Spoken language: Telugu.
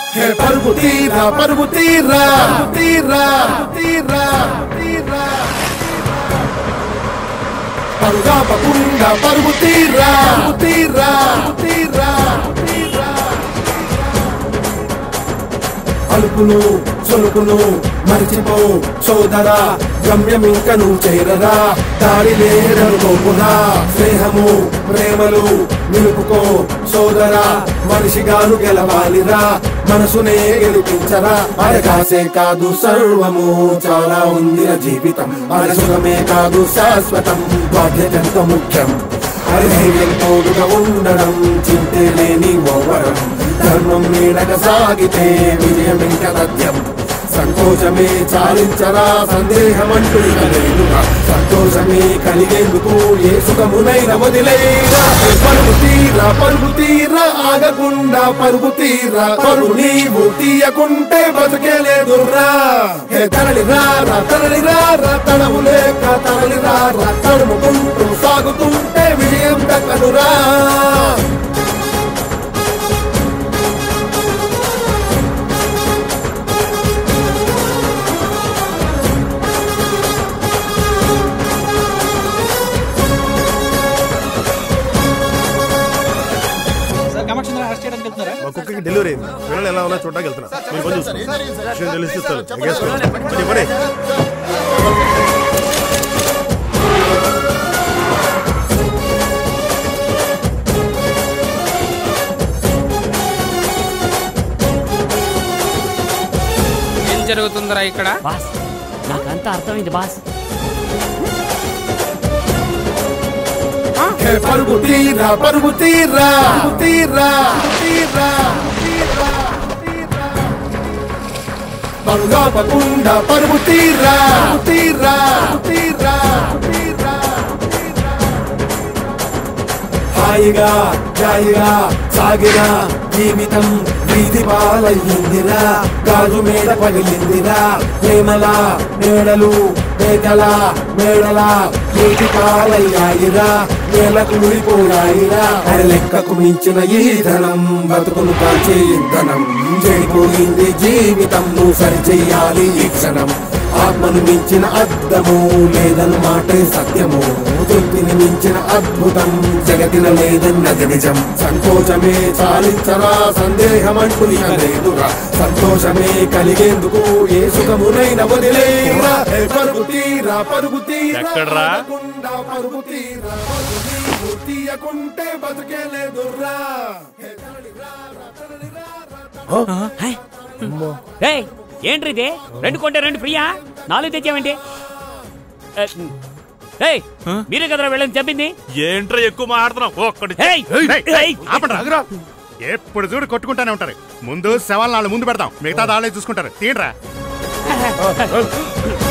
హే పరుగు తీరా పరుగు తీరా పరుగు తీరా తీరా తీరా పరుగాపకుండా పరుగు తీరా పరుగు తీరా తీరా తీరా అలుపును సొలుపును మరిచిపో సోదరా గమ్యం ఇంక నువ్వు చేరరా దారి లేదనుకోకురా స్నేహము ప్రేమలు నిలుపుకో సోదరా మనిషిగాను గెలవాలిరా మనసునే గెలిపించరా అరకాసే కాదు సర్వము చాలా ఉందిర జీవితం అరసుగమే కాదు శాశ్వతం బాధ్యత ఎంతో ముఖ్యం అర్హేయం తోడుగా ఉండడం చింతే లేని ఓవరం ధర్మం నీడక సాగితే విజయం ఇంక తథ్యం సంతోషమే చాలించరా సందేహం అంటూ ఇక లేదురా సంతోషమే కలిగేందుకు ఏ సుఖమునైన వదిలేరా పరుగు తీరా పరుగు తీరా ఆగకుండా పరుగు తీరా పరుగు నీవు తీయకుంటే బతుకే లేదురా హే తరలి రారా తరలి రారా తడవు లేక తరలి రారా తడుముకుంటూ సాగుతుంటే విజయం దక్కనురా సార్ కామాక్షి అరెస్ట్ చేయడానికి వెళ్తున్నారా మా కుక్కకి డెలివరీ అయింది పిల్లలు ఎలా ఉన్నా చూడడానికి వెళ్తున్నా మీరు కొంచెం చూసుకోండి. విషయం తెలిస్తే చాలు. ఎగేసుకోండి. మరి ఇవ్వండి. ఏం జరుగుతుందిరా ఇక్కడ బాస్ నాకంతా అర్థమైంది బాస్ హే పరుగు తీరా పరుగు తీరా పరుగు తీరా తీరా తీరా తీరా పరుగాపకుండా పరుగు తీరా పరుగు తీరా తీరా తీరా తీరా హాయిగా జాయిగా సాగిన జీవితం వీధి పాలయ్యిందిరా గాజు మేడ పగిలిందిరా ప్రేమలా మేడలు మేకలా మేడలా వీధి పాలయ్యాయిరా నేల కూలిపోయాయిరా అర లెక్కకు మించిన ఈ ధనం బతుకును కాల్చే ఇంధనం చెడిపోయింది జీవితం నువ్వు సరిచెయ్యాలి ఈ క్షణం ఆత్మను మించిన అద్దము లేదన్న మాటే సత్యము తృప్తిని మించిన అద్భుతం జగతిన లేదన్నది నిజం సంతోషమే చాలించరా సందేహం అంటూ ఇక లేదురా సంతోషమే కలిగేందుకు ఏ సుఖమునైన వదిలేరా ఏ పరుగు తీరా పరుగు తీరా ఎక్కడ్రా? ఆగకుండా పరుగు తీరా పరుగు నీవు తీయకుంటే బతుకే లేదురా హే తరలి రారా, తరలి రారా, తరలి ఏయ్ ఏంట్రీ ఇది రెండు కొంటే రెండు ఫ్రీయా నాలుగు తెచ్చావేంటి ఏ, ఏయ్ మీరే కదరా వెళ్ళని చెప్పింది ఏంట్రా ఎక్కువ మాట్లాడుతున్నావు ఒక్కటి ఏయ్, ఏయ్, ఆపండి ఎప్పుడు చూడు కొట్టుకుంటానే ఉంటారు ముందు శవాలు నాలుగు ముందు పెడతాం మిగతా దాళ్ళే చూసుకుంటారు తీయరా